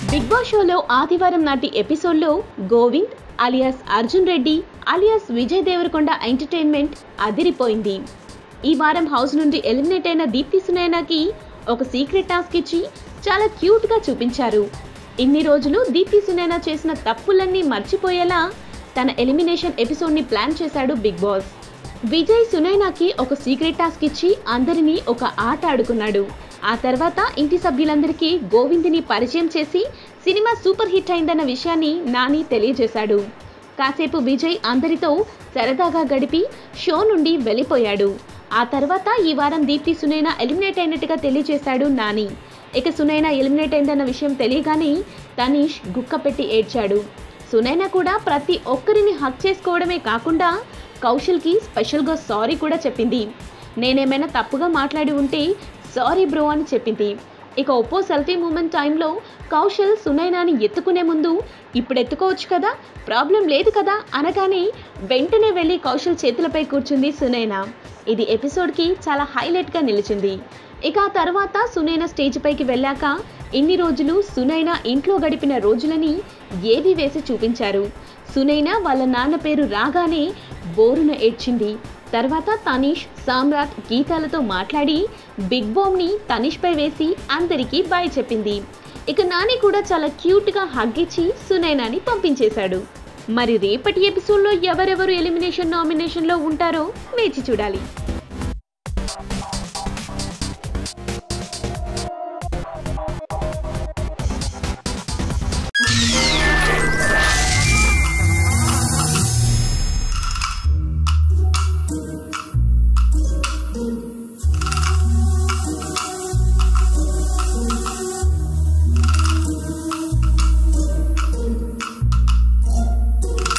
big boss షోలో ఆదివారం నాటి ఎపిసోడ్లో Govind alias Arjun Reddy alias Vijay Deverakonda entertainment అదిరిపోయింది ఈ వారం హౌస్ నుండి ఎలిమినేట్ అయిన దీప్తి సునైనాకి ఒక సీక్రెట్ టాస్క్ ఇచ్చి చాలా క్యూట్గా చూపించారు ఇన్ని రోజులు దీప్తి సునైనా చేసిన తప్పులన్నీ మర్చిపోయేలా తన ఎలిమినేషన్ ఎపిసోడ్ని ప్లాన్ చేశాడు బిగ్ బాస్ విజయ్ సునైనాకి ఒక సీక్రెట్ టాస్క్ ఇచ్చి అందరినీ ఒక ఆట ఆడుకున్నాడు ఆ తర్వాత ఇంటి సభ్యులందరికీ గోవింద్ని పరిచయం చేసి సినిమా సూపర్ హిట్ అయిందన్న విషయాన్ని నాని తెలియజేశాడు కాసేపు విజయ్ అందరితో సరదాగా గడిపి షో నుండి వెళ్ళిపోయాడు ఆ తర్వాత ఈ వారం దీప్తి సునైనా ఎలిమినేట్ అయినట్టుగా తెలియజేశాడు నాని ఇక సునైనా ఎలిమినేట్ అయిందన్న విషయం తెలియగానే తనీష్ గుక్క పెట్టి ఏడ్చాడు సునైనా కూడా ప్రతి ఒక్కరిని హక్ చేసుకోవడమే కాకుండా కౌశల్కి స్పెషల్గా సారీ కూడా చెప్పింది నేనేమైనా తప్పుగా మాట్లాడి ఉంటే సారీ బ్రో అని చెప్పింది ఇక ఒప్పో సెల్ఫీ మూమెంట్ టైంలో కౌశల్ సునైనాని ఎత్తుకునే ముందు ఇప్పుడు ఎత్తుకోవచ్చు కదా ప్రాబ్లం లేదు కదా అనగానే వెంటనే వెళ్ళి కౌశల్ చేతులపై కూర్చుంది సునైనా ఇది ఎపిసోడ్కి చాలా హైలైట్గా నిలిచింది ఇక ఆ తర్వాత సునైనా స్టేజ్ పైకి వెళ్ళాక ఇన్ని రోజులు సునైనా ఇంట్లో గడిపిన రోజులని ఏవి వేసి చూపించారు సునైనా వాళ్ళ నాన్న పేరు రాగానే బోరున ఏడ్చింది తర్వాత తనీష్ సామ్రాట్ గీతాలతో మాట్లాడి బిగ్ బామ్ని తనీష్పై వేసి అందరికీ బాయ్ చెప్పింది ఇక నాని కూడా చాలా క్యూట్గా హగ్గిచ్చి సునైనాని పంపించేశాడు మరి రేపటి ఎపిసోడ్లో ఎవరెవరు ఎలిమినేషన్ నామినేషన్లో ఉంటారో వేచి చూడాలి